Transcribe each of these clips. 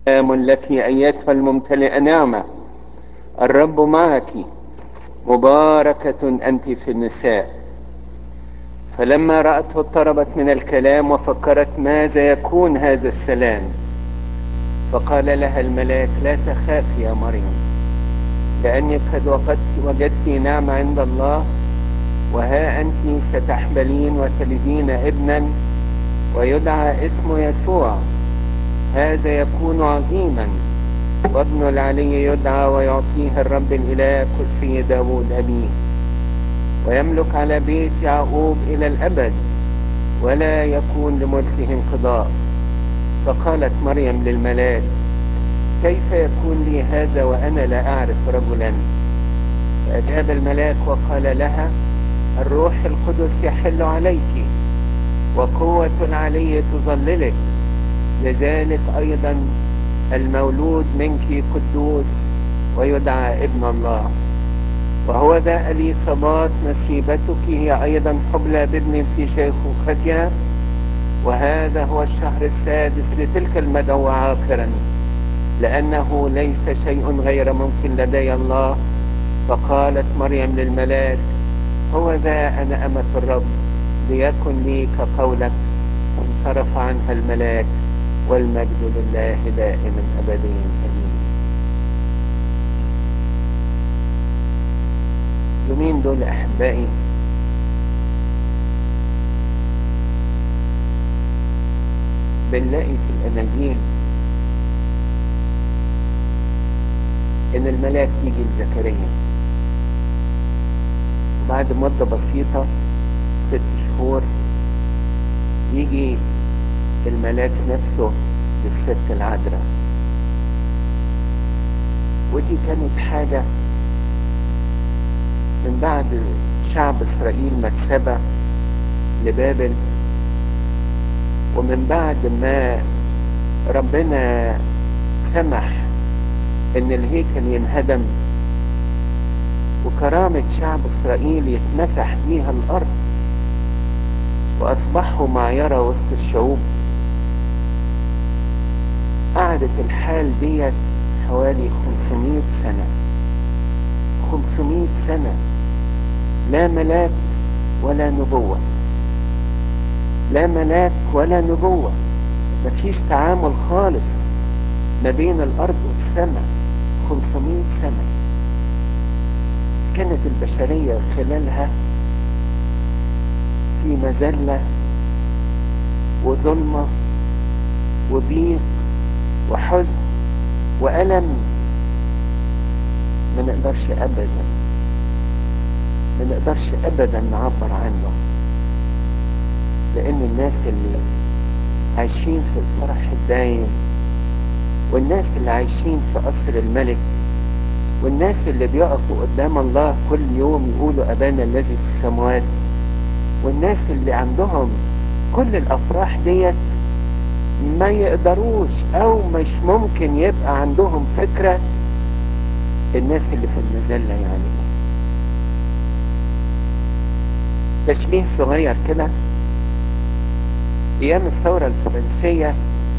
سلام لك أيتها الممتلئة نعمة الرب معك مباركة أنت في النساء فلما رأته اضطربت من الكلام وفكرت ماذا يكون هذا السلام فقال لها الملاك لا تخافي يا مريم لأنك قد وقدت وجدت نعمة عند الله وها أنت ستحبلين وتلدين ابنا ويدعى اسمه يسوع هذا يكون عظيما وابن العلي يدعى ويعطيه الرب الإله كرسي داود أبيه ويملك على بيت يعقوب إلى الأبد ولا يكون لملكه انقضاء فقالت مريم للملاك كيف يكون لي هذا وأنا لا أعرف رجلا فأجاب الملاك وقال لها الروح القدس يحل عليك وقوة العلي تظللك لذلك أيضا المولود منك قدوس ويدعى ابن الله وهو ذا أليصابات نسيبتك هي أيضا حبلى بابن في شيخوختها وهذا هو الشهر السادس لتلك المدعوة عاقرا لأنه ليس شيء غير ممكن لدي الله فقالت مريم للملاك هو ذا أنا أمة الرب ليكن لي كقولك فانصرف عنها الملاك والمجد لله دائما أبدين أمين يومين دول أحبائي بنلاقي في الأناجيل إن الملاك يجي لزكريا وبعد مدة بسيطة ست شهور يجي الملاك نفسه للست العذراء ودي كانت حاجة من بعد شعب إسرائيل ما اتسبى لبابل ومن بعد ما ربنا سمح ان الهيكل ينهدم وكرامة شعب اسرائيل يتمسح بيها الارض واصبحوا معيرة وسط الشعوب قعدت الحال ديت حوالي 500 سنة 500 سنة لا ملاك ولا نبوة لا ملاك ولا نبوة مفيش تعامل خالص ما بين الأرض والسماء 500 سنة كانت البشرية خلالها في مذلة وظلمة وضيق وحزن وألم ما نقدرش أبدا ما نقدرش أبدا نعبر عنه لأن الناس اللي عايشين في الفرح الدايم والناس اللي عايشين في قصر الملك والناس اللي بيقفوا قدام الله كل يوم يقولوا أبانا الذي في السماوات والناس اللي عندهم كل الأفراح ديت ما يقدروش أو مش ممكن يبقى عندهم فكرة الناس اللي في المذلة يعني تشبيه صغير كده ايام الثورة الفرنسية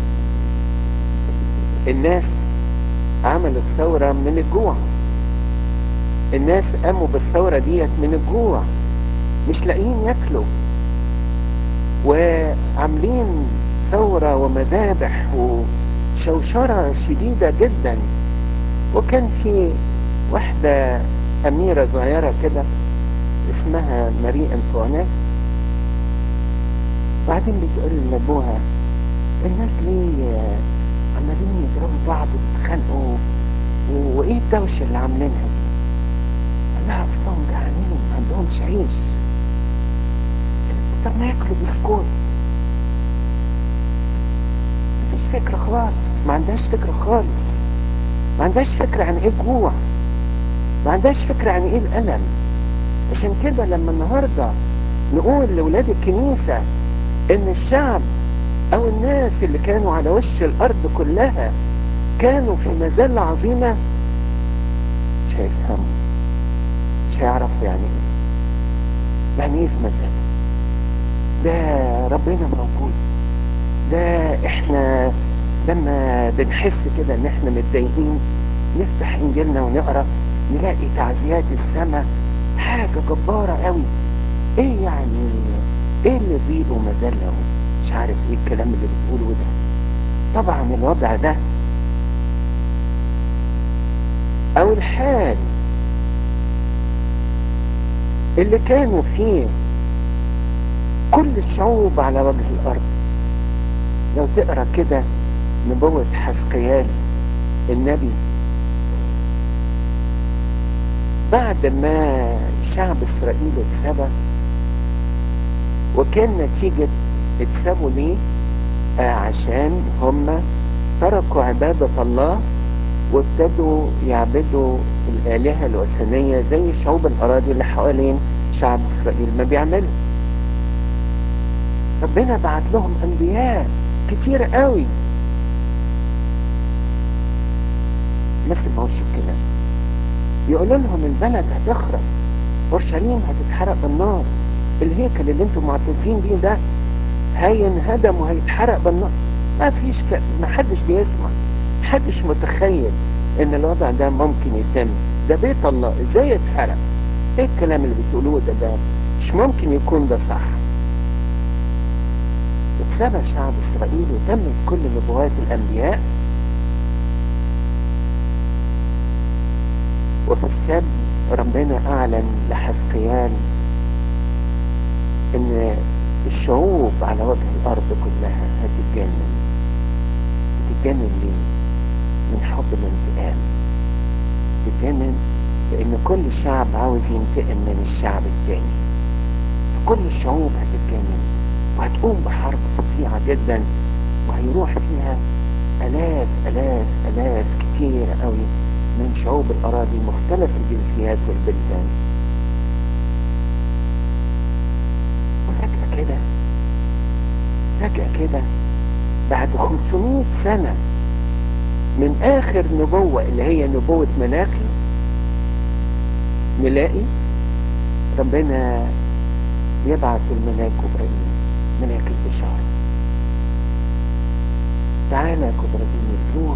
الناس عملوا الثورة من الجوع الناس قاموا بالثورة ديت من الجوع مش لاقيين ياكلوا وعاملين ثورة ومذابح وشوشرة شديدة جدا وكان في واحدة أميرة صغيرة كده اسمها ماري أنطوانيت بعدين بتقول لابوها الناس ليه عمالين يضربوا بعض ويتخانقوا وايه الدوشه اللي عاملينها دي؟ قال لها اصلهم جعانين ما عندهمش عيش طب ما ياكلوا بسكوت مفيش فكره خالص ما عندهاش فكره خالص ما عندهاش فكره عن ايه الجوع ما عندهاش فكره عن ايه الالم عشان كده لما النهارده نقول لاولاد الكنيسه ان الشعب او الناس اللي كانوا على وش الارض كلها كانوا في مذلة عظيمة مش هيفهموا مش هيعرفوا يعني ايه يعني ايه في مذلة ده ربنا موجود ده احنا لما بنحس كده ان احنا متضايقين نفتح انجيلنا ونقرا نلاقي تعزيات السماء حاجه جباره قوي ايه يعني ايه اللي ضيقه مذله مش عارف ايه الكلام اللي بتقوله ده طبعا الوضع ده او الحال اللي كانوا فيه كل الشعوب على وجه الارض لو تقرا كده نبوة حسقيال النبي بعد ما شعب اسرائيل اتسبى وكان نتيجة اتسابوا ليه آه عشان هم تركوا عبادة الله وابتدوا يعبدوا الآلهة الوثنية زي شعوب الأراضي اللي حوالين شعب إسرائيل ما بيعملوا ربنا بعت لهم أنبياء كتير قوي ما سمعوش الكلام يقولوا لهم البلد هتخرب اورشليم هتتحرق بالنار الهيكل اللي انتم معتزين بيه ده هينهدم وهيتحرق بالنار ما فيش ك... ما حدش بيسمع محدش متخيل ان الوضع ده ممكن يتم ده بيت الله ازاي يتحرق ايه الكلام اللي بتقولوه ده ده مش ممكن يكون ده صح اتسبى شعب اسرائيل وتمت كل نبوات الانبياء وفي السبت ربنا اعلن لحسقيال ان الشعوب على وجه الارض كلها هتتجنن هتتجنن ليه من حب الانتقام تتجنن لان كل شعب عاوز ينتقم من الشعب التاني فكل الشعوب هتتجنن وهتقوم بحرب فظيعة جدا وهيروح فيها الاف الاف الاف كتير قوي من شعوب الاراضي مختلف الجنسيات والبلدان وفجأة كده فجأة كده بعد 500 سنة من آخر نبوة اللي هي نبوة ملاكي نلاقي ربنا يبعث الملاك جبرائيل ملاك البشارة تعالى يا جبرائيل روح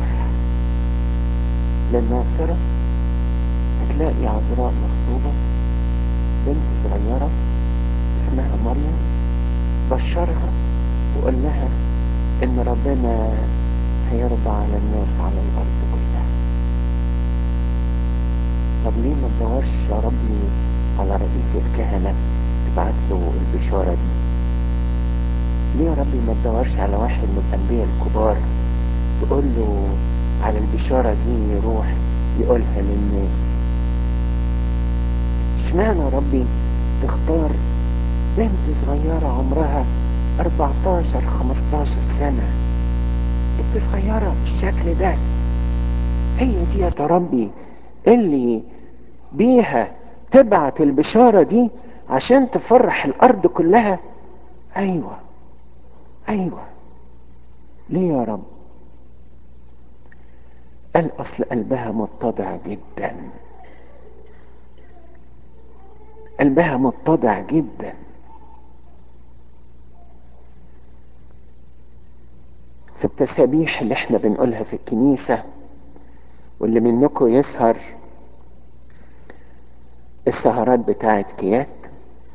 للناصرة هتلاقي عذراء مخطوبة بنت صغيرة اسمها مريم بشرها وقال لها ان ربنا هيرضى على الناس على الارض كلها طب ليه ما تدورش يا ربي على رئيس الكهنة تبعت له البشارة دي ليه يا ربي ما تدورش على واحد من الانبياء الكبار تقول له على البشارة دي يروح يقولها للناس اشمعنى يا ربي تختار بنت صغيرة عمرها 14 15 سنة بنت صغيرة بالشكل ده هي دي يا ربي اللي بيها تبعت البشارة دي عشان تفرح الأرض كلها أيوة أيوة ليه يا رب قال أصل قلبها متضع جدا قلبها متضع جدا في التسابيح اللي احنا بنقولها في الكنيسة واللي منكم يسهر السهرات بتاعت كياك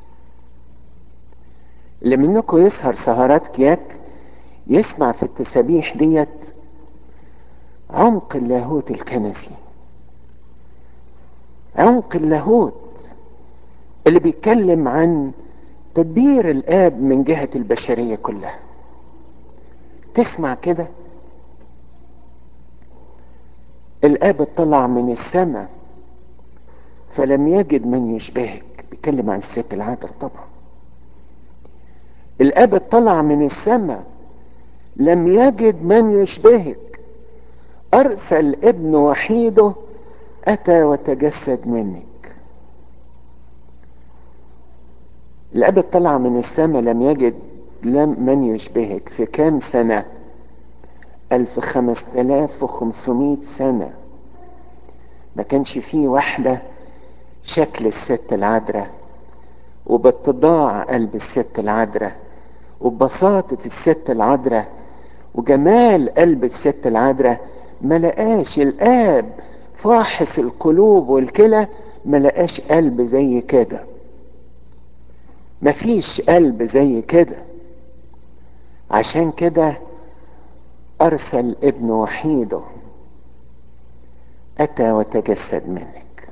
اللي منكم يسهر سهرات كياك يسمع في التسابيح ديت عمق اللاهوت الكنسي عمق اللاهوت اللي بيتكلم عن تدبير الاب من جهة البشرية كلها تسمع كده الاب اطلع من السماء فلم يجد من يشبهك بيتكلم عن الست العذراء طبعا الاب اطلع من السماء لم يجد من يشبهك ارسل ابن وحيده اتى وتجسد منك الاب اطلع من السماء لم يجد لم من يشبهك في كام سنة ألف خمس تلاف وخمسمائة سنة ما كانش فيه واحدة شكل الست العذراء وباتضاع قلب الست العذراء وببساطة الست العذراء وجمال قلب الست العذراء ما لقاش الاب فاحص القلوب والكلى ما لقاش قلب زي كده مفيش قلب زي كده عشان كده ارسل ابن وحيده اتى وتجسد منك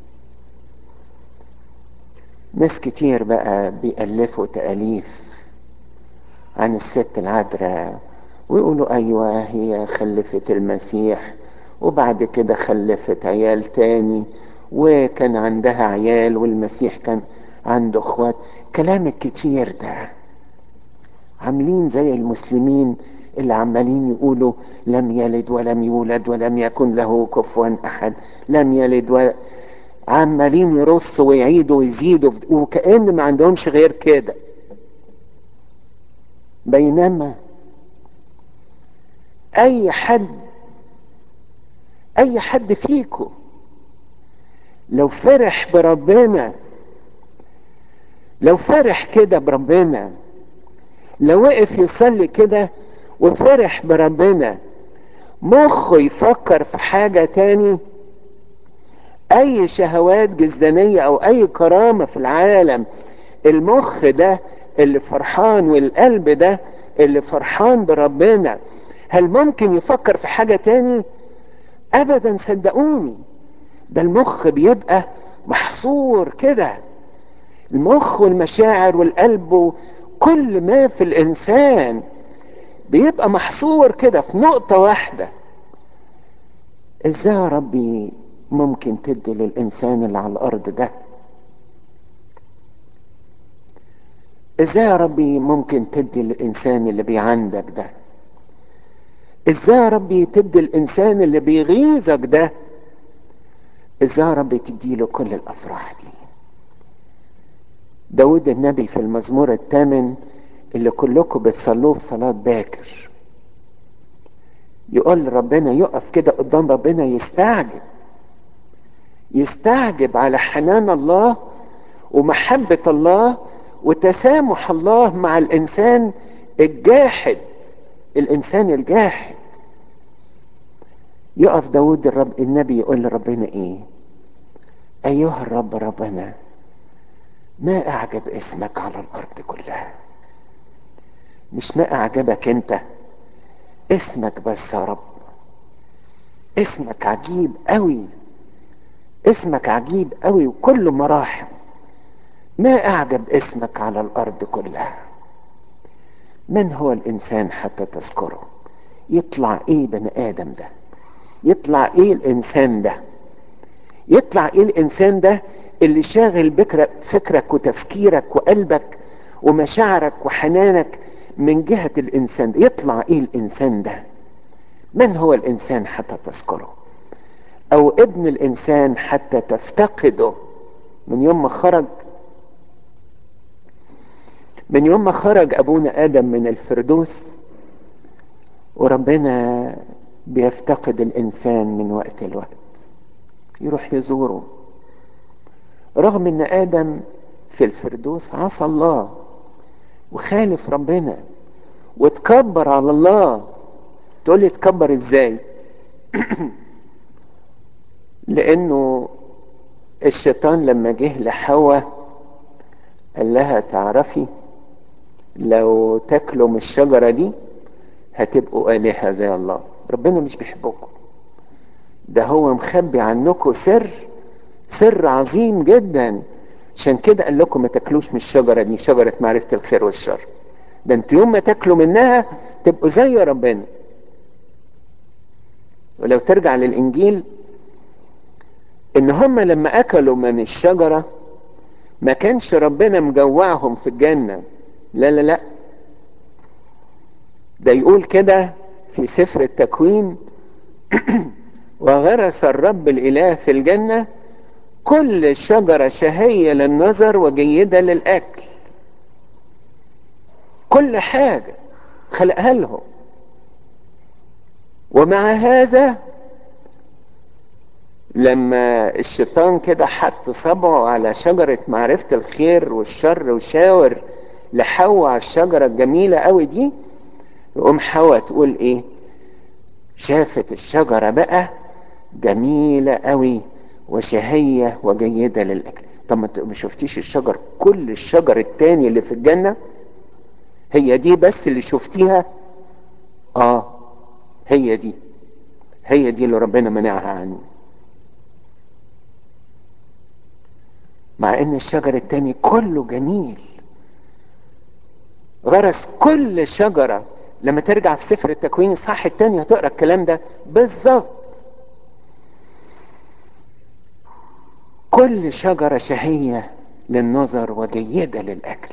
ناس كتير بقى بيألفوا تأليف عن الست العذراء ويقولوا ايوه هي خلفت المسيح وبعد كده خلفت عيال تاني وكان عندها عيال والمسيح كان عنده اخوات كلام الكتير ده عاملين زي المسلمين اللي عمالين يقولوا لم يلد ولم يولد ولم يكن له كفوا احد لم يلد ولا عمالين يرصوا ويعيدوا ويزيدوا وكأن ما عندهمش غير كده بينما اي حد اي حد فيكم لو فرح بربنا لو فرح كده بربنا لو وقف يصلي كده وفرح بربنا مخه يفكر في حاجة تاني اي شهوات جزدانية او اي كرامة في العالم المخ ده اللي فرحان والقلب ده اللي فرحان بربنا هل ممكن يفكر في حاجة تاني ابدا صدقوني ده المخ بيبقى محصور كده المخ والمشاعر والقلب وكل ما في الانسان بيبقى محصور كده في نقطة واحدة ازاي يا ربي ممكن تدي للانسان اللي على الارض ده ازاي يا ربي ممكن تدي للانسان اللي بيعندك ده ازاي يا ربي تدي الانسان اللي بيغيظك ده ازاي يا ربي تدي له كل الافراح دي داود النبي في المزمور الثامن اللي كلكم بتصلوه في صلاة باكر يقول ربنا يقف كده قدام ربنا يستعجب يستعجب على حنان الله ومحبة الله وتسامح الله مع الإنسان الجاحد الإنسان الجاحد يقف داود الرب النبي يقول لربنا إيه أيها الرب ربنا ما أعجب اسمك على الأرض كلها مش ما أعجبك أنت اسمك بس يا رب اسمك عجيب قوي اسمك عجيب قوي وكل مراحم ما أعجب اسمك على الأرض كلها من هو الإنسان حتى تذكره يطلع إيه بني آدم ده يطلع إيه الإنسان ده يطلع إيه الإنسان ده اللي شاغل بكرة فكرك وتفكيرك وقلبك ومشاعرك وحنانك من جهة الإنسان ده يطلع إيه الإنسان ده من هو الإنسان حتى تذكره أو ابن الإنسان حتى تفتقده من يوم ما خرج من يوم ما خرج أبونا آدم من الفردوس وربنا بيفتقد الإنسان من وقت لوقت يروح يزوره رغم ان ادم في الفردوس عصى الله وخالف ربنا وتكبر على الله تقول لي تكبر ازاي لانه الشيطان لما جه لحواء قال لها تعرفي لو تاكلوا من الشجرة دي هتبقوا آلهة زي الله ربنا مش بيحبكم ده هو مخبي عنكم سر سر عظيم جدا عشان كده قال لكم ما تاكلوش من الشجره دي شجره معرفه الخير والشر ده انتوا يوم ما تاكلوا منها تبقوا زي ربنا ولو ترجع للانجيل ان هم لما اكلوا من الشجره ما كانش ربنا مجوعهم في الجنه لا لا لا ده يقول كده في سفر التكوين وغرس الرب الاله في الجنه كل شجرة شهية للنظر وجيدة للأكل كل حاجة خلقها لهم ومع هذا لما الشيطان كده حط صبعه على شجرة معرفة الخير والشر وشاور لحواء على الشجرة الجميلة قوي دي يقوم حواء تقول ايه شافت الشجرة بقى جميلة قوي وشهية وجيدة للأكل طب ما شفتيش الشجر كل الشجر التاني اللي في الجنة هي دي بس اللي شفتيها اه هي دي هي دي اللي ربنا منعها عني مع ان الشجر التاني كله جميل غرس كل شجرة لما ترجع في سفر التكوين الصح التاني هتقرا الكلام ده بالظبط كل شجرة شهية للنظر وجيدة للأكل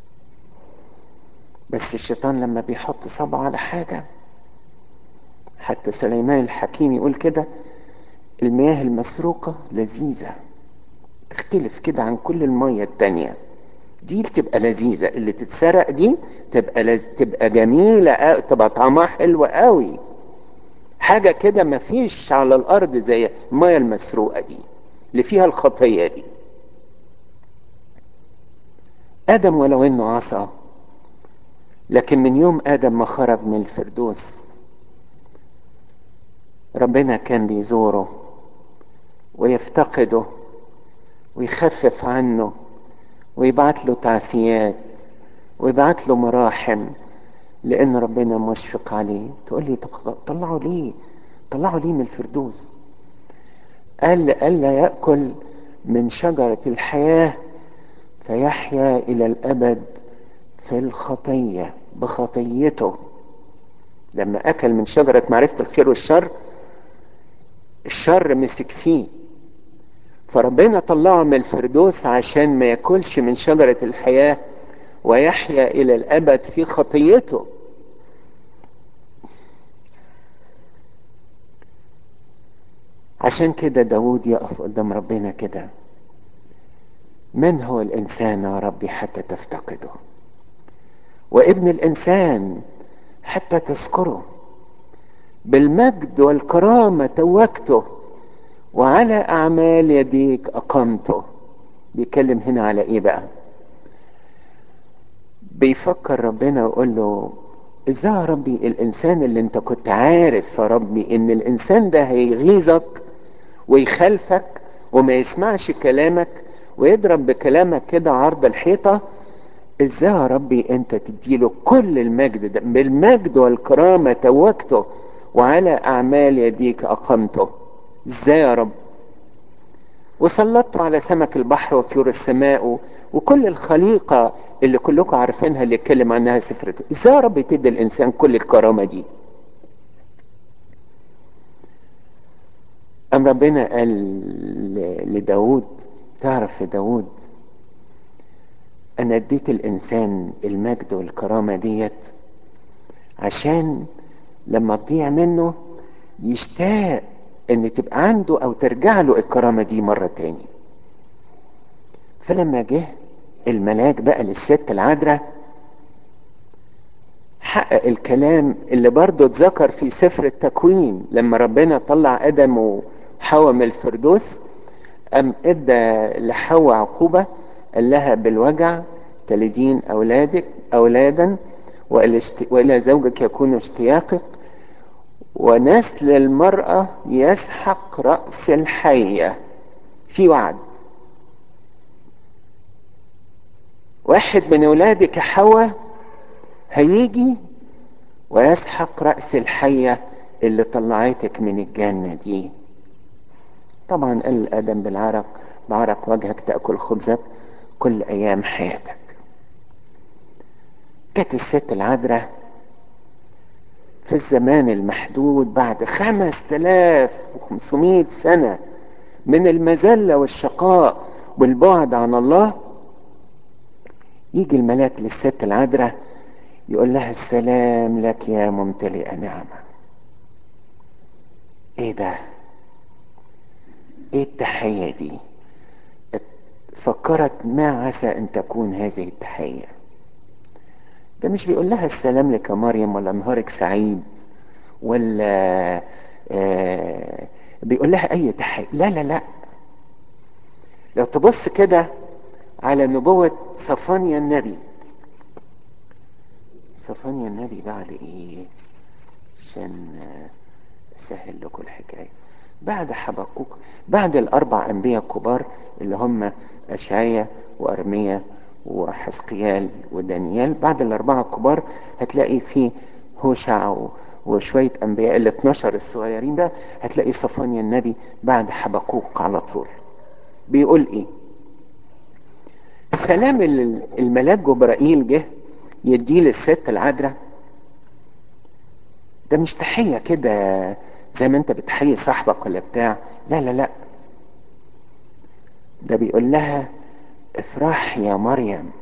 بس الشيطان لما بيحط صبعه على حاجة حتى سليمان الحكيم يقول كده المياه المسروقة لذيذة تختلف كده عن كل المية التانية دي بتبقى لذيذة اللي تتسرق دي تبقى لز... تبقى جميلة أو... تبقى طعمها حلو قوي حاجة كده مفيش على الأرض زي المية المسروقة دي اللي فيها الخطية دي آدم ولو إنه عصى لكن من يوم آدم ما خرج من الفردوس ربنا كان بيزوره ويفتقده ويخفف عنه ويبعت له تعسيات ويبعت له مراحم لان ربنا مشفق عليه تقول لي طب طلعوا ليه طلعوا ليه من الفردوس قال الا ياكل من شجره الحياه فيحيا الى الابد في الخطيه بخطيته لما اكل من شجره معرفه الخير والشر الشر مسك فيه فربنا طلعه من الفردوس عشان ما ياكلش من شجرة الحياة ويحيا إلى الأبد في خطيته عشان كده داود يقف قدام ربنا كده من هو الإنسان يا ربي حتى تفتقده وابن الإنسان حتى تذكره بالمجد والكرامة توجته وعلى أعمال يديك أقمته بيتكلم هنا على إيه بقى بيفكر ربنا ويقول له ازاي يا ربي الانسان اللي انت كنت عارف يا ربي ان الانسان ده هيغيظك ويخالفك وما يسمعش كلامك ويضرب بكلامك كده عرض الحيطة ازاي يا ربي انت تديله كل المجد ده بالمجد والكرامة توجته وعلى اعمال يديك اقمته ازاي يا رب وسلطته على سمك البحر وطيور السماء وكل الخليقة اللي كلكم عارفينها اللي اتكلم عنها سفر ازاي يا رب تدي الانسان كل الكرامة دي أم ربنا قال لداود تعرف يا داود أنا اديت الإنسان المجد والكرامة ديت عشان لما تضيع منه يشتاق ان تبقى عنده او ترجع له الكرامة دي مرة تاني فلما جه الملاك بقى للست العذراء حقق الكلام اللي برضه اتذكر في سفر التكوين لما ربنا طلع ادم وحواء من الفردوس ام ادى لحواء عقوبة قال لها بالوجع تلدين اولادك اولادا والى زوجك يكون اشتياقك ونسل المرأة يسحق رأس الحية في وعد واحد من أولادك حواء هيجي ويسحق رأس الحية اللي طلعتك من الجنة دي طبعا قال آدم بالعرق بعرق وجهك تأكل خبزك كل أيام حياتك كانت الست العذراء في الزمان المحدود بعد خمس تلاف وخمسمائة سنة من المذلة والشقاء والبعد عن الله يجي الملاك للست العذراء يقول لها السلام لك يا ممتلئة نعمة ايه ده ايه التحية دي فكرت ما عسى ان تكون هذه التحيه ده مش بيقول لها السلام لك يا مريم ولا نهارك سعيد ولا آه بيقول لها اي تحية لا لا لا لو تبص كده على نبوة صفانيا النبي صفانيا النبي بعد ايه عشان اسهل لكم الحكايه بعد حبقوق بعد الاربع انبياء الكبار اللي هم اشعيا وارميا وحسقيال ودانيال بعد الاربعه الكبار هتلاقي في هوشع وشويه انبياء ال 12 الصغيرين ده هتلاقي صفانيا النبي بعد حبقوق على طول بيقول ايه السلام اللي الملاك جبرائيل جه يديه للست العذراء ده مش تحيه كده زي ما انت بتحيي صاحبك ولا بتاع لا لا لا ده بيقول لها افرح يا مريم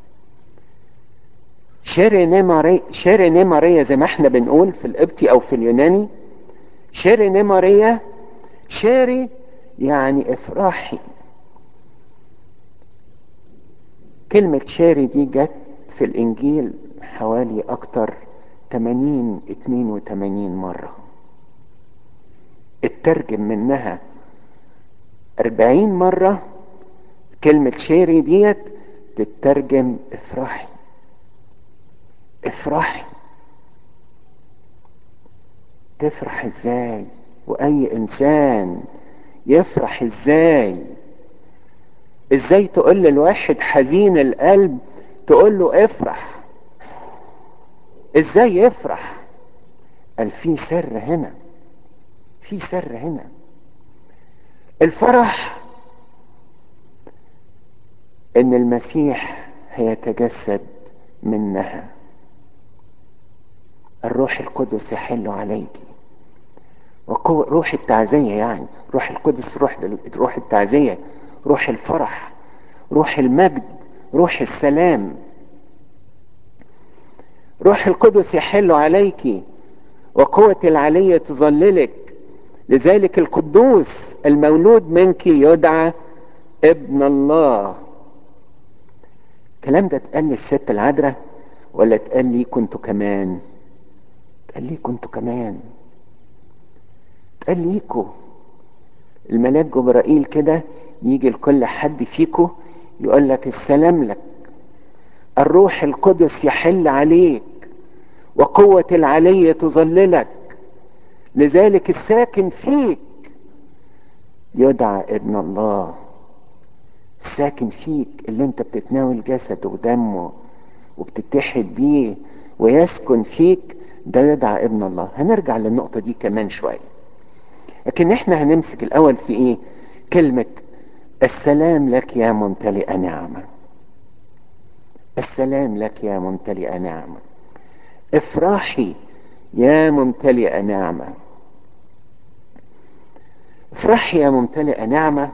شيريني ماريا شيريني ماريا زي ما احنا بنقول في القبطي او في اليوناني شيريني ماريا شيري يعني افرحي كلمة شاري دي جت في الإنجيل حوالي أكتر 80 82 مرة اترجم منها 40 مرة كلمة شيري ديت تترجم افرحي افرحي تفرح ازاي واي انسان يفرح ازاي ازاي تقول للواحد حزين القلب تقول له افرح ازاي يفرح قال في سر هنا في سر هنا الفرح ان المسيح هيتجسد منها الروح القدس يحل عليك وقوة روح التعزية يعني روح القدس روح روح التعزية روح الفرح روح المجد روح السلام روح القدس يحل عليك وقوة العلية تظللك لذلك القدوس المولود منك يدعى ابن الله الكلام ده اتقال للست العذراء ولا اتقال لي كنت كمان اتقال لي كنت كمان اتقال ليكوا الملاك جبرائيل كده يجي لكل حد فيكو يقول لك السلام لك الروح القدس يحل عليك وقوة العلي تظللك لذلك الساكن فيك يدعى ابن الله الساكن فيك اللي انت بتتناول جسده ودمه وبتتحد بيه ويسكن فيك ده يدعى ابن الله هنرجع للنقطة دي كمان شوية لكن احنا هنمسك الاول في ايه كلمة السلام لك يا ممتلئ نعمة السلام لك يا ممتلئ نعمة افرحي يا ممتلئ نعمة افرحي يا ممتلئ نعمة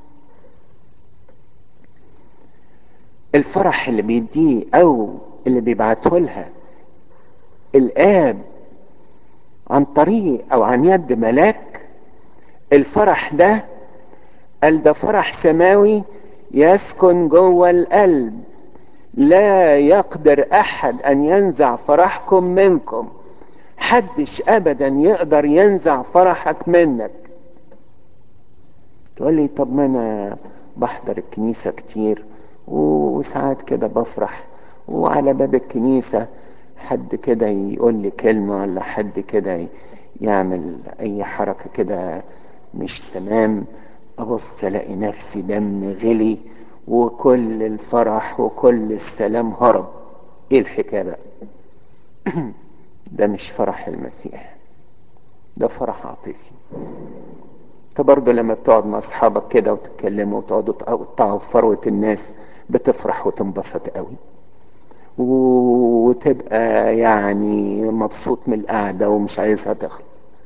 الفرح اللي بيديه او اللي بيبعته لها الاب عن طريق او عن يد ملاك الفرح ده قال ده فرح سماوي يسكن جوه القلب لا يقدر احد ان ينزع فرحكم منكم حدش ابدا يقدر ينزع فرحك منك تقول لي طب ما انا بحضر الكنيسه كتير وساعات كده بفرح وعلى باب الكنيسه حد كده يقول لي كلمه ولا حد كده يعمل اي حركه كده مش تمام ابص الاقي نفسي دم غلي وكل الفرح وكل السلام هرب ايه الحكايه بقى ده مش فرح المسيح ده فرح عاطفي انت برضه لما بتقعد مع اصحابك كده وتتكلموا وتقعدوا تقطعوا في فروه الناس بتفرح وتنبسط قوي وتبقى يعني مبسوط من القعده ومش عايزها تخلص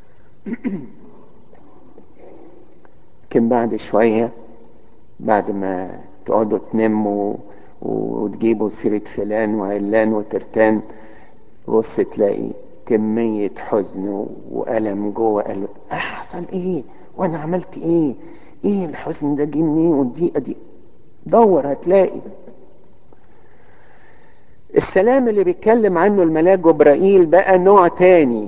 لكن بعد شويه بعد ما تقعدوا تنموا وتجيبوا سيرة فلان وعلان وترتان بص تلاقي كمية حزن وألم جوه قلب حصل ايه وانا عملت ايه ايه الحزن ده جه منين والضيقة دي دور هتلاقي السلام اللي بيتكلم عنه الملاك جبرائيل بقى نوع تاني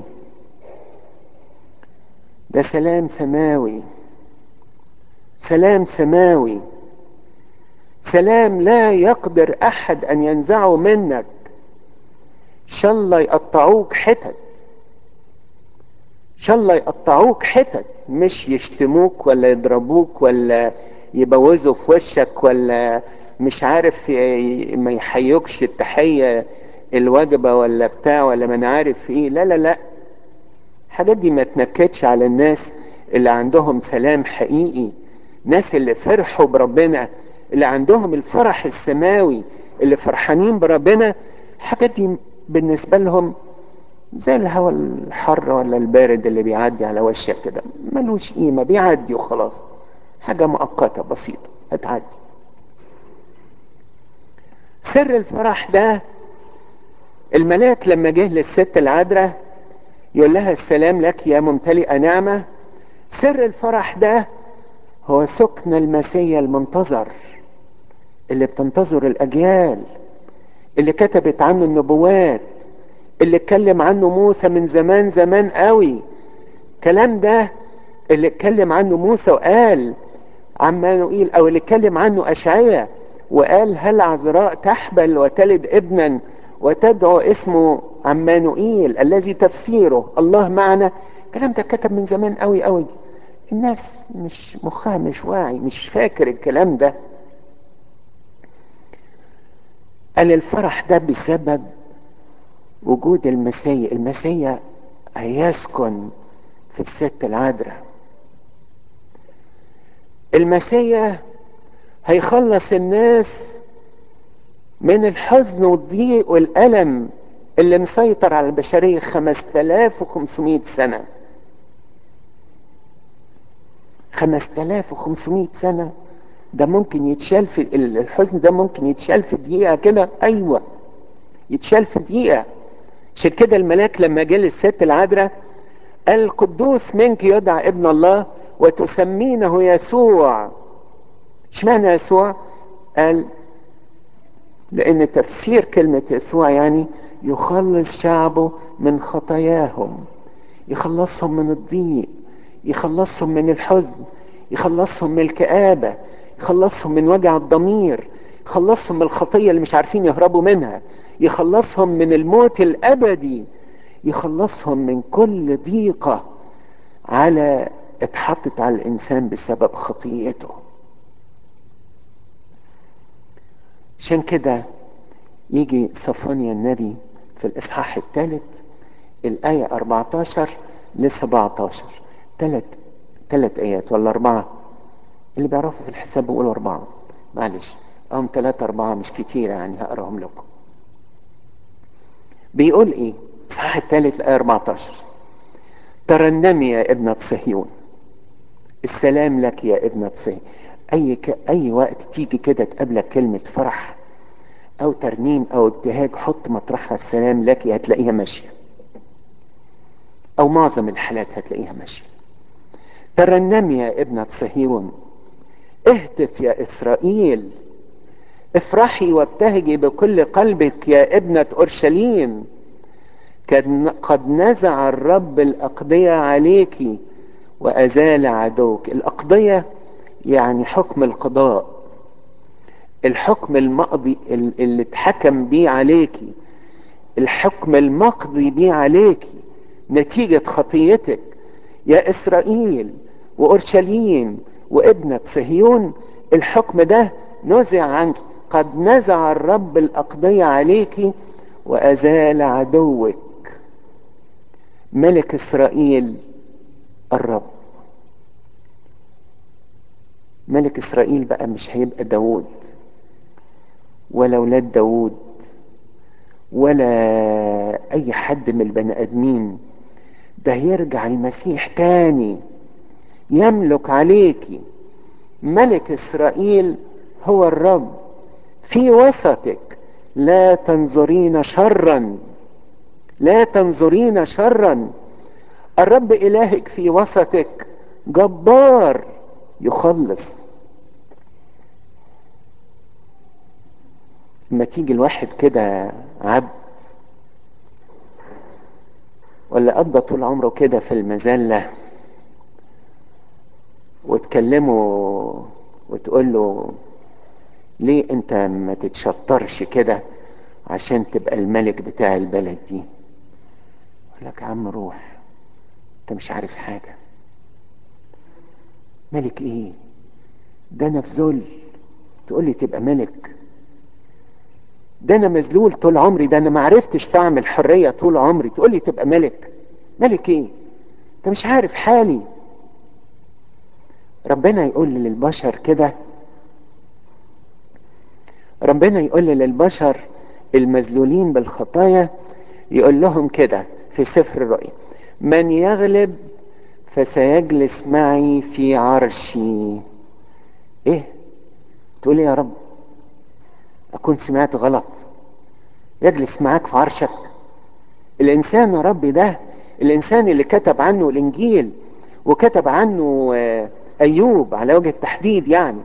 ده سلام سماوي سلام سماوي سلام لا يقدر احد ان ينزعه منك شاء الله يقطعوك حتت شاء الله يقطعوك حتت مش يشتموك ولا يضربوك ولا يبوزوا في وشك ولا مش عارف ما يحيوكش التحية الواجبة ولا بتاع ولا ما انا عارف ايه لا لا لا الحاجات دي ما تنكدش على الناس اللي عندهم سلام حقيقي ناس اللي فرحوا بربنا اللي عندهم الفرح السماوي اللي فرحانين بربنا الحاجات دي بالنسبة لهم زي الهواء الحر ولا البارد اللي بيعدي على وشك كده ملوش قيمة بيعدي وخلاص حاجة مؤقتة بسيطة هتعدي سر الفرح ده الملاك لما جه للست العذراء يقول لها السلام لك يا ممتلئة نعمة سر الفرح ده هو سكن المسيا المنتظر اللي بتنتظر الأجيال اللي كتبت عنه النبوات اللي اتكلم عنه موسى من زمان زمان قوي كلام ده اللي اتكلم عنه موسى وقال عمانوئيل او اللي اتكلم عنه اشعياء وقال هل عذراء تحبل وتلد ابنا وتدعو اسمه عمانوئيل الذي تفسيره الله معنا الكلام ده كتب من زمان قوي قوي الناس مش مخها مش واعي مش فاكر الكلام ده قال الفرح ده بسبب وجود المسيا المسيا هيسكن في الست العذراء المسيا هيخلص الناس من الحزن والضيق والألم اللي مسيطر على البشرية 5500 سنة 5500 سنة ده ممكن يتشال في الحزن ده ممكن يتشال في دقيقة كده أيوة يتشال في دقيقة عشان كده الملاك لما جه للست العذراء قال القدوس منك يدعى ابن الله وتسمينه يسوع اشمعنى يسوع قال لان تفسير كلمة يسوع يعني يخلص شعبه من خطاياهم يخلصهم من الضيق يخلصهم من الحزن يخلصهم من الكآبة يخلصهم من وجع الضمير يخلصهم من الخطية اللي مش عارفين يهربوا منها يخلصهم من الموت الأبدي يخلصهم من كل ضيقة على اتحطت على الإنسان بسبب خطيته عشان كده يجي صفانيا النبي في الإصحاح الثالث الآية 14 ل 17 ثلاث ثلاث آيات ولا أربعة اللي بيعرفوا في الحساب بيقولوا أربعة معلش هم ثلاثة أربعة مش كتير يعني هقراهم لكم بيقول إيه الإصحاح الثالث الآية 14 ترنمي يا ابنة صهيون السلام لك يا ابنة صهيون أي ك... أي وقت تيجي كده تقابلك كلمة فرح أو ترنيم أو ابتهاج حط مطرحها السلام لك هتلاقيها ماشية أو معظم الحالات هتلاقيها ماشية ترنمي يا ابنة صهيون اهتف يا إسرائيل افرحي وابتهجي بكل قلبك يا ابنة أورشليم قد نزع الرب الأقضية عليك وأزال عدوك الأقضية يعني حكم القضاء الحكم المقضي اللي اتحكم بيه عليكي الحكم المقضي بيه عليكي نتيجة خطيتك يا إسرائيل وأورشليم وابنة صهيون الحكم ده نزع عنك قد نزع الرب الأقضية عليك وأزال عدوك ملك إسرائيل الرب ملك إسرائيل بقى مش هيبقى داود ولا ولاد داود ولا أي حد من البني آدمين ده يرجع المسيح تاني يملك عليكي ملك إسرائيل هو الرب في وسطك لا تنظرين شرا لا تنظرين شرا الرب إلهك في وسطك جبار يخلص لما تيجي الواحد كده عبد ولا قضى طول عمره كده في المذلة وتكلمه وتقول له ليه انت ما تتشطرش كده عشان تبقى الملك بتاع البلد دي يقول لك يا عم روح انت مش عارف حاجة ملك ايه ده انا في ذل تقول لي تبقى ملك ده انا مذلول طول عمري ده انا ما عرفتش طعم الحرية طول عمري تقول لي تبقى ملك ملك ايه انت مش عارف حالي ربنا يقول للبشر كده ربنا يقول للبشر المذلولين بالخطايا يقول لهم كده في سفر الرؤيا من يغلب فسيجلس معي في عرشي ايه تقول يا رب اكون سمعت غلط يجلس معاك في عرشك الانسان يا رب ده الانسان اللي كتب عنه الانجيل وكتب عنه ايوب على وجه التحديد يعني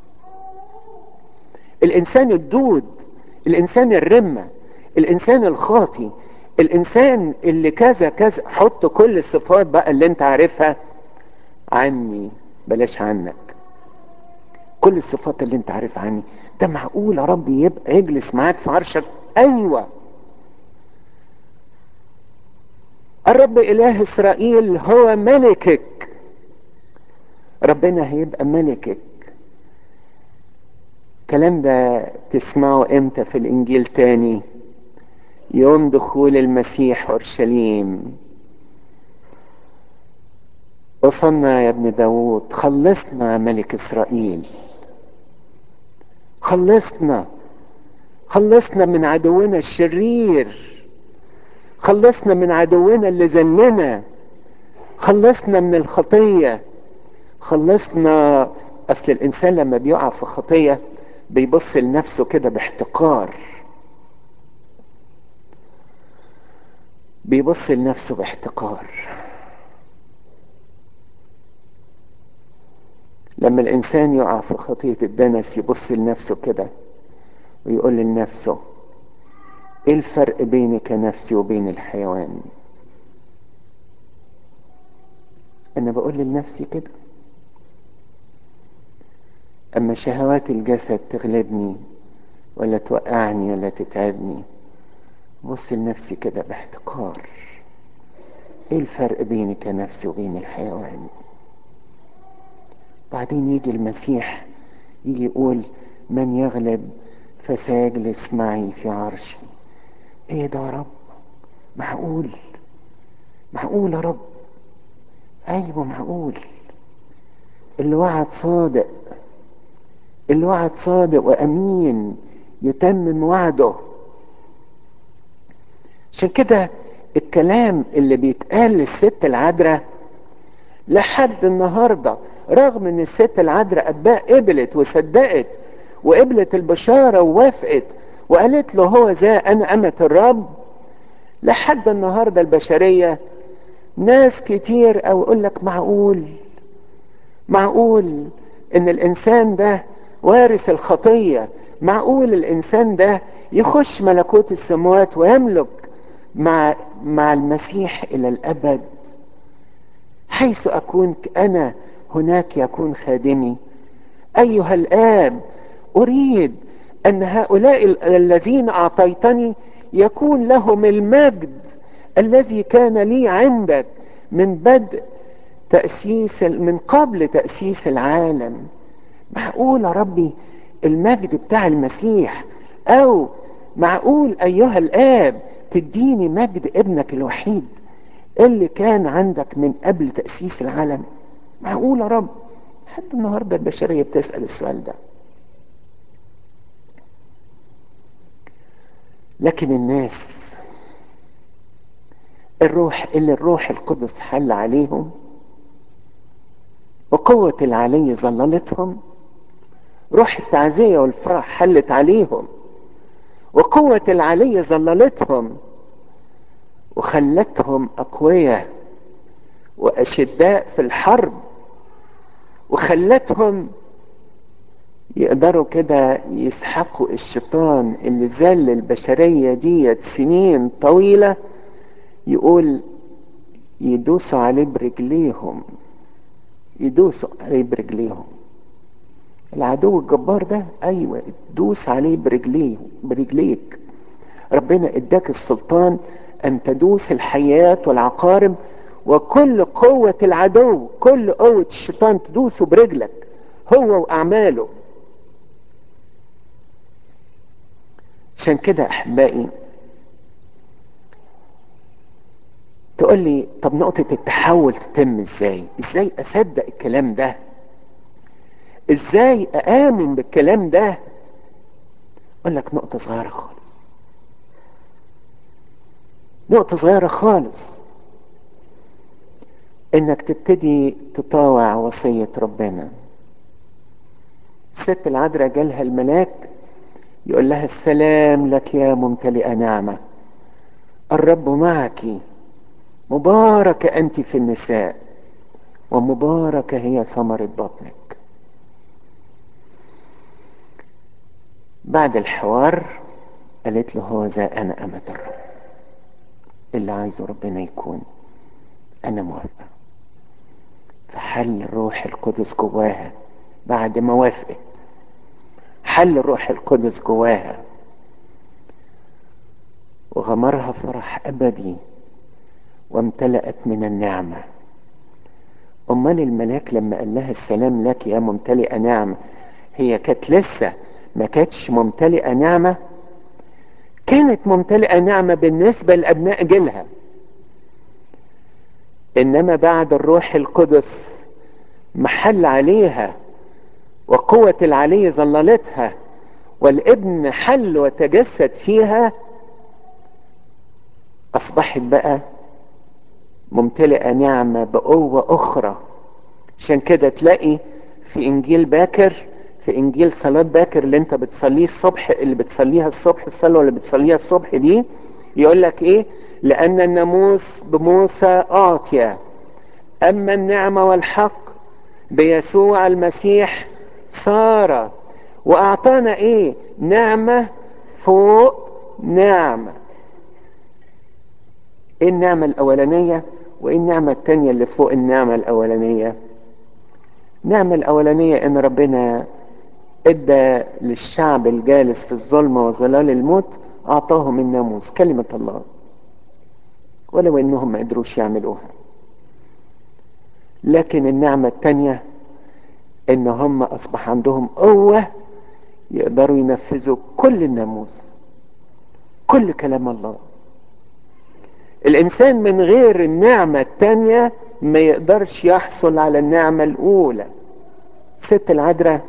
الانسان الدود الانسان الرمه الانسان الخاطي الانسان اللي كذا كذا حط كل الصفات بقى اللي انت عارفها عني بلاش عنك كل الصفات اللي انت عارفها عني ده معقول يا رب يبقى يجلس معاك في عرشك ايوه الرب اله اسرائيل هو ملكك ربنا هيبقى ملكك الكلام ده تسمعه امتى في الانجيل تاني يوم دخول المسيح اورشليم وصلنا يا ابن داود خلصنا ملك اسرائيل خلصنا خلصنا من عدونا الشرير خلصنا من عدونا اللي ذلنا خلصنا من الخطيه خلصنا اصل الانسان لما بيقع في خطيه بيبص لنفسه كده باحتقار بيبص لنفسه باحتقار لما الانسان يقع في خطيه الدنس يبص لنفسه كده ويقول لنفسه ايه الفرق بيني كنفسي وبين الحيوان انا بقول لنفسي كده اما شهوات الجسد تغلبني ولا توقعني ولا تتعبني بص لنفسي كده باحتقار ايه الفرق بيني كنفسي وبين الحيوان بعدين يجي المسيح يجي يقول من يغلب فسيجلس معي في عرشي ايه ده يا رب معقول معقول يا رب ايوه معقول اللي وعد صادق اللي وعد صادق وامين يتمم وعده عشان كده الكلام اللي بيتقال للست العذراء لحد النهارده رغم ان الست العذراء اباء قبلت وصدقت وقبلت البشاره ووافقت وقالت له هو ذا انا امه الرب لحد النهارده البشريه ناس كتير او يقول لك معقول معقول ان الانسان ده وارث الخطيه معقول الانسان ده يخش ملكوت السماوات ويملك مع مع المسيح الى الابد حيث اكون انا هناك يكون خادمي ايها الاب اريد ان هؤلاء الذين اعطيتني يكون لهم المجد الذي كان لي عندك من بدء تاسيس من قبل تاسيس العالم معقول يا ربي المجد بتاع المسيح او معقول ايها الاب تديني مجد ابنك الوحيد اللي كان عندك من قبل تأسيس العالم معقول يا رب حتى النهاردة البشرية بتسأل السؤال ده لكن الناس الروح اللي الروح القدس حل عليهم وقوة العلي ظللتهم روح التعزية والفرح حلت عليهم وقوة العلي ظللتهم وخلتهم أقوياء وأشداء في الحرب وخلتهم يقدروا كده يسحقوا الشيطان اللي ذل البشرية ديت سنين طويلة يقول يدوسوا عليه برجليهم يدوسوا عليه برجليهم العدو الجبار ده ايوه دوس عليه برجليه برجليك ربنا اداك السلطان ان تدوس الحيات والعقارب وكل قوة العدو كل قوة الشيطان تدوسه برجلك هو واعماله عشان كده احبائي تقول لي طب نقطة التحول تتم ازاي ازاي اصدق الكلام ده ازاي اامن بالكلام ده اقول لك نقطة صغيرة خالص نقطة صغيرة خالص انك تبتدي تطاوع وصية ربنا الست العذراء جالها الملاك يقول لها السلام لك يا ممتلئة نعمة الرب معك مباركة أنت في النساء ومباركة هي ثمرة بطنك بعد الحوار قالت له هو ذا أنا أمة الرب اللي عايزه ربنا يكون أنا موافقة فحل الروح القدس جواها بعد ما وافقت حل الروح القدس جواها وغمرها فرح أبدي وامتلأت من النعمة أمال الملاك لما قال لها السلام لك يا ممتلئة نعمة هي كانت لسه ما كانتش ممتلئة نعمة كانت ممتلئة نعمة بالنسبة لأبناء جيلها إنما بعد الروح القدس محل عليها وقوة العلي ظللتها والابن حل وتجسد فيها أصبحت بقى ممتلئة نعمة بقوة أخرى عشان كده تلاقي في إنجيل باكر في إنجيل صلاة باكر اللي أنت بتصليه الصبح اللي بتصليها الصبح الصلاة اللي بتصليها الصبح دي يقول لك إيه؟ لأن الناموس بموسى أعطي أما النعمة والحق بيسوع المسيح صار وأعطانا إيه؟ نعمة فوق نعمة ايه النعمة الأولانية وايه النعمة التانية اللي فوق النعمة الأولانية النعمة الأولانية ان ربنا ادى للشعب الجالس في الظلم وظلال الموت اعطاهم الناموس كلمة الله ولو انهم ما قدروش يعملوها لكن النعمة التانية ان هم اصبح عندهم قوة يقدروا ينفذوا كل الناموس كل كلام الله الانسان من غير النعمة التانية ما يقدرش يحصل على النعمة الاولى ست العذراء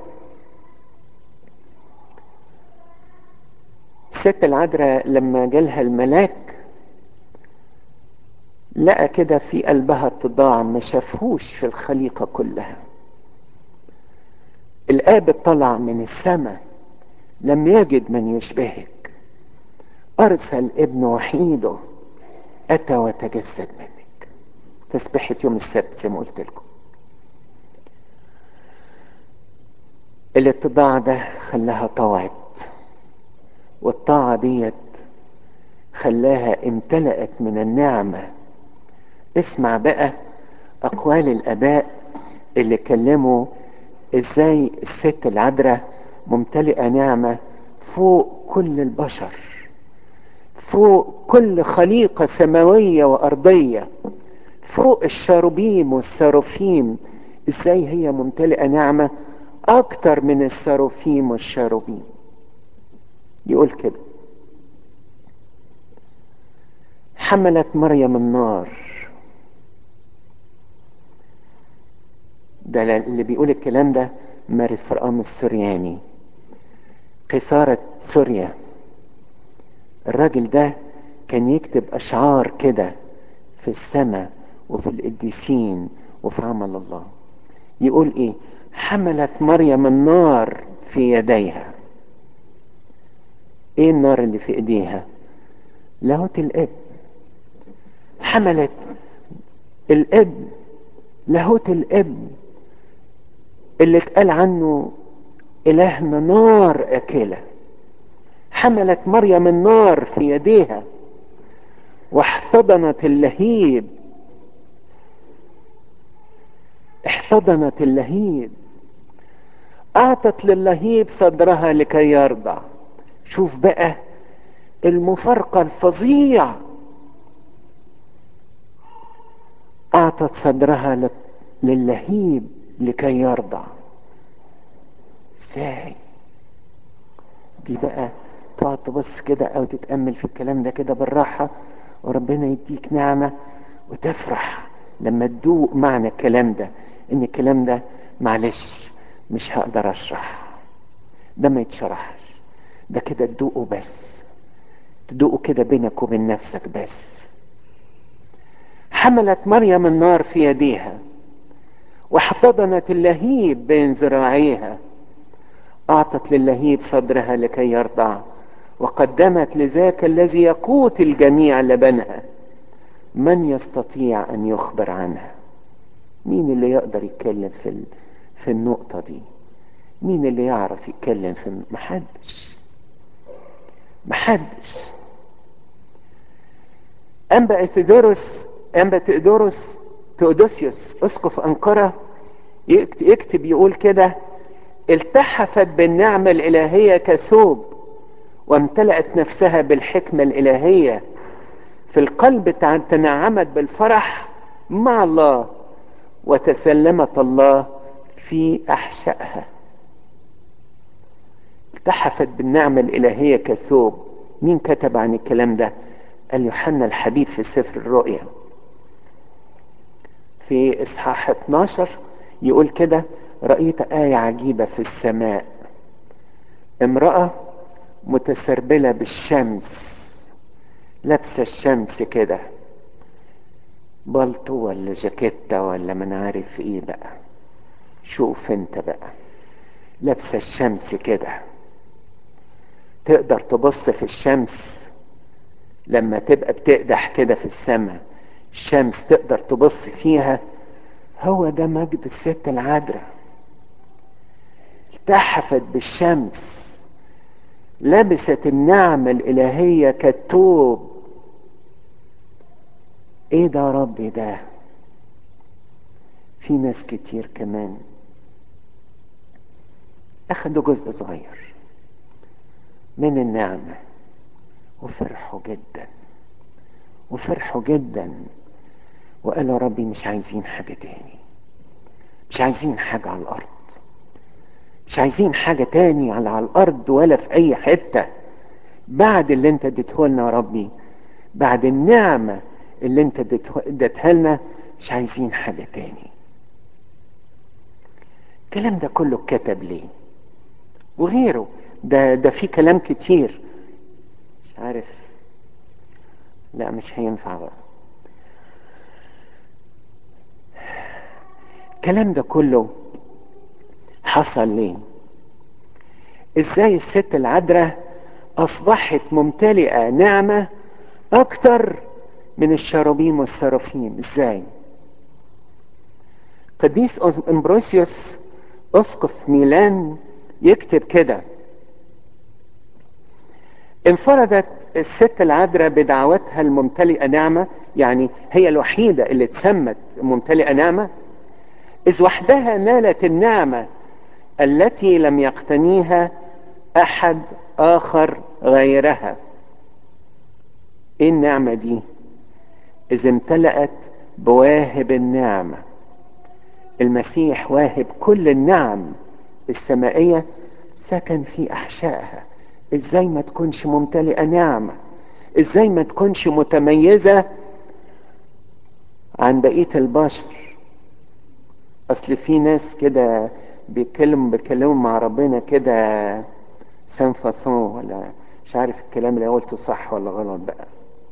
ست العذراء لما جالها الملاك لقى كده في قلبها اتضاع ما شافهوش في الخليقة كلها الآب طلع من السماء لم يجد من يشبهك أرسل ابن وحيده أتى وتجسد منك تسبحة يوم السبت زي ما قلت لكم الاتضاع ده خلاها طاعت والطاعة ديت خلاها امتلأت من النعمة اسمع بقى أقوال الآباء اللي كلموا ازاي الست العذراء ممتلئة نعمة فوق كل البشر فوق كل خليقة سماوية وأرضية فوق الشاروبيم والساروفيم ازاي هي ممتلئة نعمة أكتر من الساروفيم والشاروبيم يقول كده حملت مريم النار ده اللي بيقول الكلام ده ماري فرقام السورياني قيصارة سوريا الراجل ده كان يكتب أشعار كده في السماء وفي القديسين وفي عمل الله يقول ايه حملت مريم النار في يديها ايه النار اللي في ايديها لاهوت الاب حملت الاب لاهوت الاب اللي اتقال عنه إلهنا نار أكلة حملت مريم النار في يديها واحتضنت اللهيب احتضنت اللهيب أعطت للهيب صدرها لكي يرضع شوف بقى المفارقة الفظيع أعطت صدرها للهيب لكي يرضع ازاي دي بقى تقعد تبص كده او تتأمل في الكلام ده كده بالراحة وربنا يديك نعمة وتفرح لما تدوق معنى الكلام ده ان الكلام ده معلش مش هقدر اشرح ده ما يتشرحش ده كده تدوقه بس تدوقه كده بينك وبين نفسك بس حملت مريم النار في يديها واحتضنت اللهيب بين ذراعيها اعطت للهيب صدرها لكي يرضع وقدمت لذاك الذي يقوت الجميع لبنها من يستطيع ان يخبر عنها مين اللي يقدر يتكلم في في النقطه دي مين اللي يعرف يتكلم في محدش محدش انبا اثيدوروس انبا تيودوروس تيودوسيوس اسقف انقره يكتب يقول كده التحفت بالنعمه الالهيه كثوب وامتلأت نفسها بالحكمه الالهيه في القلب تنعمت بالفرح مع الله وتسلمت الله في احشائها التحفت بالنعمه الالهيه كثوب مين كتب عن الكلام ده قال يوحنا الحبيب في سفر الرؤيا في اصحاح 12 يقول كده رأيت آية عجيبة في السماء امرأة متسربلة بالشمس لابسة الشمس كده بلطو ولا جاكيتة ولا من عارف ايه بقى شوف انت بقى لابسة الشمس كده تقدر تبص في الشمس لما تبقى بتقدح كده في السماء الشمس تقدر تبص فيها هو ده مجد الست العذراء التحفت بالشمس لبست النعمة الإلهية كالثوب ايه ده يا ربي ده في ناس كتير كمان اخدوا جزء صغير من النعمة وفرحوا جدا وفرحوا جدا وقالوا يا ربي مش عايزين حاجة تاني مش عايزين حاجة على الأرض مش عايزين حاجة تاني على, على الأرض ولا في أي حتة بعد اللي انت اديته لنا يا ربي بعد النعمة اللي انت اديتها لنا مش عايزين حاجة تاني الكلام ده كله اتكتب ليه وغيره ده ده في كلام كتير مش عارف لا مش هينفع بقى الكلام ده كله حصل ليه ازاي الست العذراء اصبحت ممتلئه نعمه اكتر من الشرابيم والسرافيم ازاي قديس امبروسيوس اسقف ميلان يكتب كده انفردت الست العذراء بدعوتها الممتلئه نعمه يعني هي الوحيده اللي اتسمت ممتلئه نعمه اذ وحدها نالت النعمه التي لم يقتنيها احد اخر غيرها ايه النعمه دي اذ امتلأت بواهب النعمه المسيح واهب كل النعم السمائيه سكن في احشائها ازاي ما تكونش ممتلئه نعمه ازاي ما تكونش متميزه عن بقيه البشر اصل في ناس كده بيتكلموا بيتكلموا مع ربنا كده سان فاسون ولا مش عارف الكلام اللي قلته صح ولا غلط بقى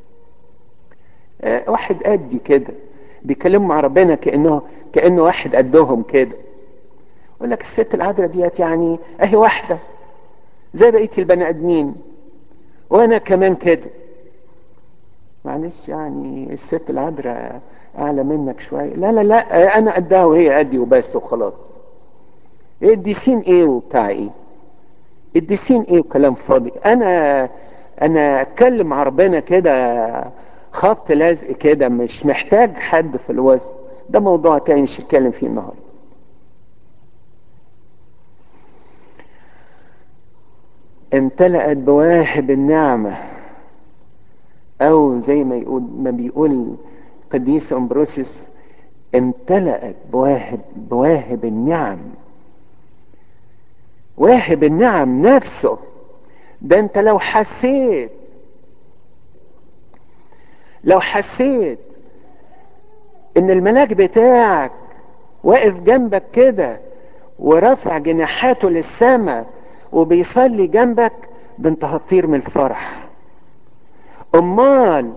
أه واحد قدي كده بيتكلموا مع ربنا كانه كانه واحد قدهم كده يقول لك الست العذراء ديت يعني اهي واحده زي بقيه البني ادمين وانا كمان كده معلش يعني الست العذراء اعلى منك شويه لا لا لا انا قدها وهي قدي وبس وخلاص الديسين ايه وبتاع ايه الديسين ايه وكلام فاضي انا انا اتكلم مع ربنا كده خبط لازق كده مش محتاج حد في الوسط ده موضوع تاني مش هتكلم فيه النهارده امتلأت بواهب النعمة او زي ما يقول ما بيقول قديس امبروسيوس امتلأت بواهب بواهب النعم واهب النعم نفسه ده انت لو حسيت لو حسيت ان الملاك بتاعك واقف جنبك كده ورافع جناحاته للسماء وبيصلي جنبك ده انت هتطير من الفرح امال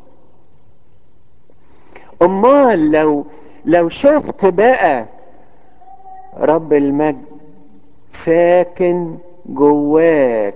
امال لو لو شفت بقى رب المجد ساكن جواك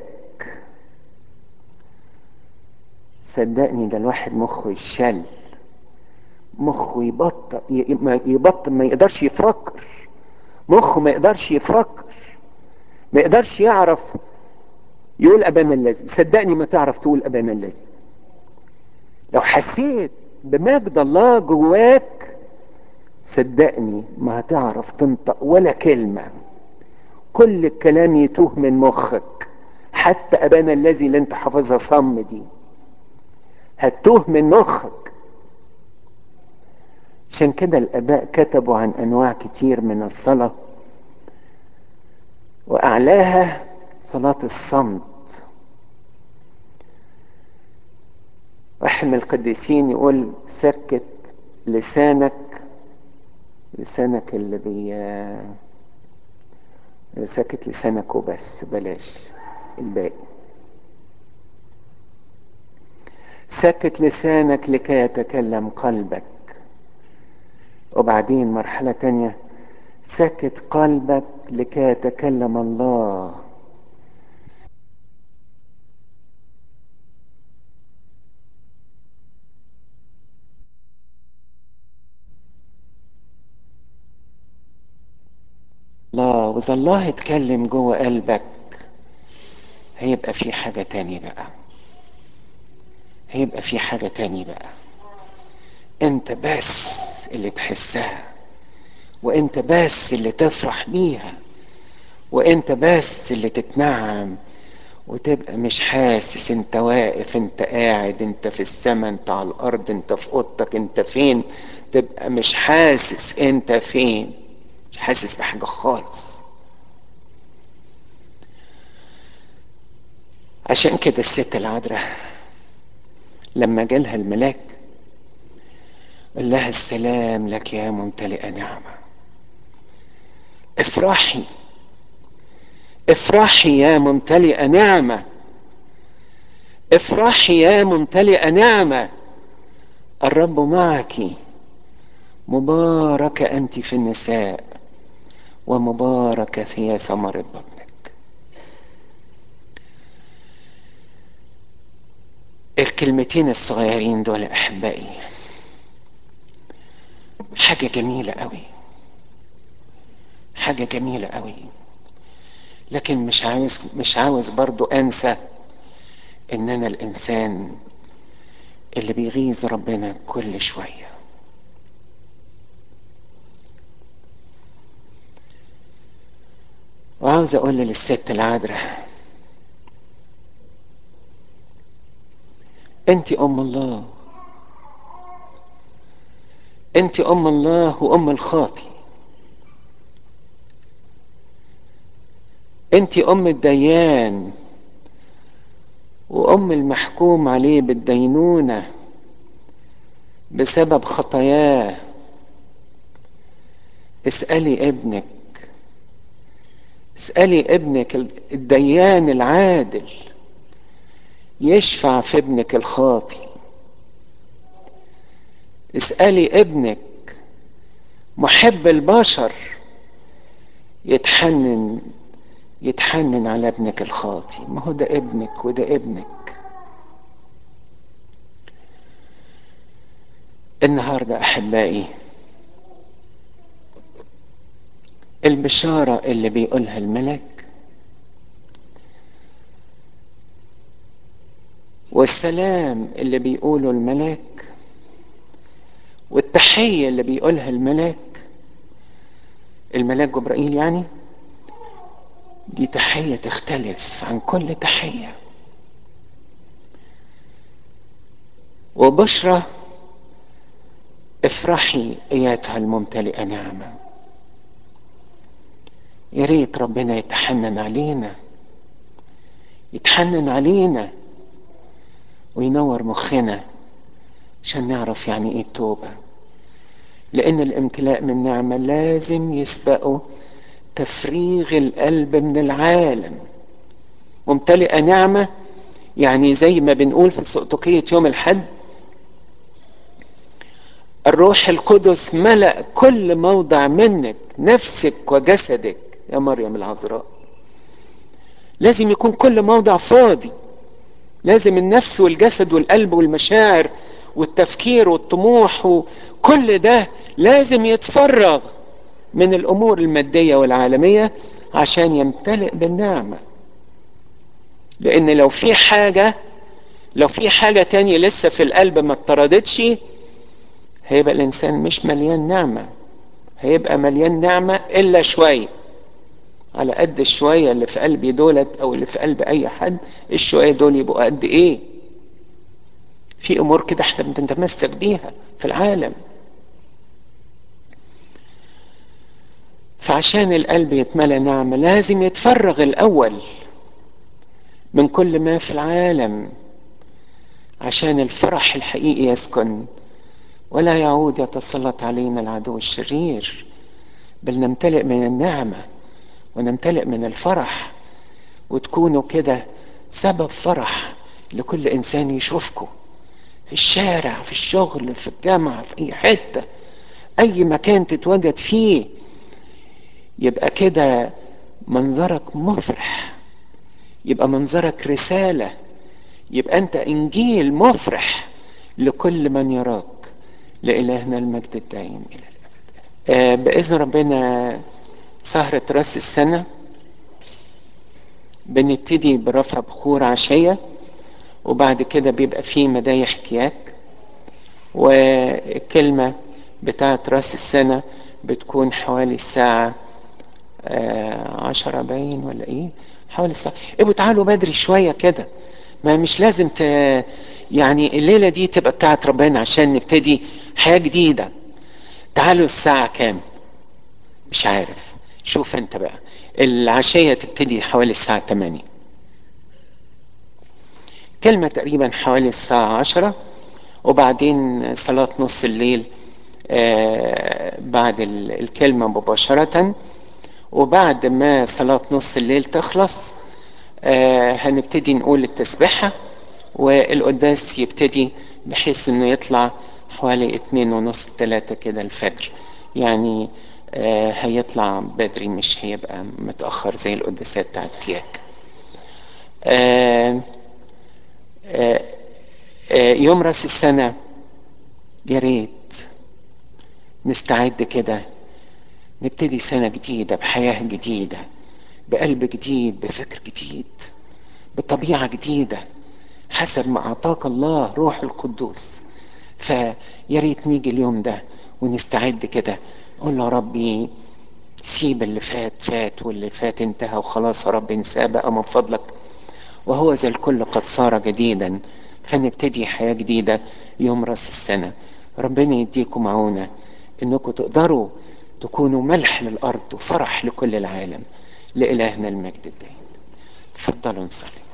صدقني ده الواحد مخه يشل مخه يبطل يبطل ما يقدرش يفكر مخه ما يقدرش يفكر ما يقدرش يعرف يقول ابانا الذي صدقني ما تعرف تقول ابانا الذي لو حسيت بمجد الله جواك صدقني ما هتعرف تنطق ولا كلمة كل الكلام يتوه من مخك حتى ابانا الذي اللي انت حافظها صم دي هتوه من مخك عشان كده الاباء كتبوا عن انواع كتير من الصلاه واعلاها صلاه الصمت واحد من القديسين يقول سكت لسانك لسانك اللي بي سكت لسانك وبس بلاش الباقي سكت لسانك لكي يتكلم قلبك وبعدين مرحلة تانية سكت قلبك لكي يتكلم الله الله وإذا الله اتكلم جوه قلبك هيبقى في حاجة تاني بقى هيبقى في حاجة تاني بقى انت بس اللي تحسها وانت بس اللي تفرح بيها وانت بس اللي تتنعم وتبقى مش حاسس انت واقف انت قاعد انت في السماء انت على الارض انت في اوضتك انت فين تبقى مش حاسس انت فين مش حاسس بحاجة خالص عشان كده الست العذراء لما جالها الملاك قال لها السلام لك يا ممتلئة نعمة افرحي افرحي يا ممتلئة نعمة افرحي يا ممتلئة نعمة الرب معك مباركة أنت في النساء ومباركة هي ثمرة بطنك الكلمتين الصغيرين دول أحبائي حاجة جميلة قوي حاجة جميلة قوي لكن مش عاوز مش عاوز برضو انسى ان انا الانسان اللي بيغيظ ربنا كل شويه وعاوز اقول للست العذراء انت ام الله انت ام الله وام الخاطي انت ام الديان وام المحكوم عليه بالدينونه بسبب خطاياه اسالي ابنك اسالي ابنك الديان العادل يشفع في ابنك الخاطي اسالي ابنك محب البشر يتحنن يتحنن على ابنك الخاطي ما هو ده ابنك وده ابنك النهارده احبائي البشاره اللي بيقولها الملك والسلام اللي بيقوله الملاك والتحيه اللي بيقولها الملاك الملاك جبرائيل يعني دي تحية تختلف عن كل تحية وبشرى افرحي ايتها الممتلئه نعمه يا ريت ربنا يتحنن علينا يتحنن علينا وينور مخنا عشان نعرف يعني ايه التوبه لان الامتلاء من نعمه لازم يسبقه تفريغ القلب من العالم ممتلئه نعمه يعني زي ما بنقول في سقطقية يوم الحد الروح القدس ملأ كل موضع منك نفسك وجسدك يا مريم العذراء لازم يكون كل موضع فاضي لازم النفس والجسد والقلب والمشاعر والتفكير والطموح وكل ده لازم يتفرغ من الامور الماديه والعالميه عشان يمتلئ بالنعمه لان لو في حاجه لو في حاجه تانية لسه في القلب ما اتطردتش هيبقى الانسان مش مليان نعمه هيبقى مليان نعمه الا شويه على قد الشويه اللي في قلبي دولت او اللي في قلب اي حد الشويه دول يبقوا قد ايه في امور كده احنا بنتمسك بيها في العالم فعشان القلب يتملى نعمه لازم يتفرغ الاول من كل ما في العالم عشان الفرح الحقيقي يسكن ولا يعود يتسلط علينا العدو الشرير بل نمتلئ من النعمه ونمتلئ من الفرح وتكونوا كده سبب فرح لكل انسان يشوفكم في الشارع في الشغل في الجامعه في اي حته اي مكان تتواجد فيه يبقى كده منظرك مفرح يبقى منظرك رساله يبقى انت انجيل مفرح لكل من يراك لالهنا المجد الدائم الى الابد آه باذن ربنا سهره راس السنه بنبتدي برفع بخور عشيه وبعد كده بيبقى فيه مدايح كياك والكلمه بتاعت راس السنه بتكون حوالي الساعه آه عشرة باين ولا ايه حوالي الساعة ابقوا تعالوا بدري شوية كده ما مش لازم ت... يعني الليلة دي تبقى بتاعت ربنا عشان نبتدي حياة جديدة تعالوا الساعة كام مش عارف شوف انت بقى العشية تبتدي حوالي الساعة 8 كلمة تقريبا حوالي الساعة عشرة وبعدين صلاة نص الليل آه بعد الكلمة مباشرة وبعد ما صلاة نص الليل تخلص آه هنبتدي نقول التسبيحة والقداس يبتدي بحيث انه يطلع حوالي اتنين ونص تلاتة كده الفجر يعني آه هيطلع بدري مش هيبقى متأخر زي القداسات بتاعت كياك آه آه آه يوم راس السنة يا ريت نستعد كده نبتدي سنة جديدة بحياة جديدة بقلب جديد بفكر جديد بطبيعة جديدة حسب ما أعطاك الله روح القدوس فيا ريت نيجي اليوم ده ونستعد كده قول له ربي سيب اللي فات فات واللي فات انتهى وخلاص يا رب انساه بقى من فضلك وهو ذا الكل قد صار جديدا فنبتدي حياة جديدة يوم راس السنة ربنا يديكم معونة انكم تقدروا تكونوا ملح للأرض وفرح لكل العالم لإلهنا المجد الدائم تفضلوا نصلي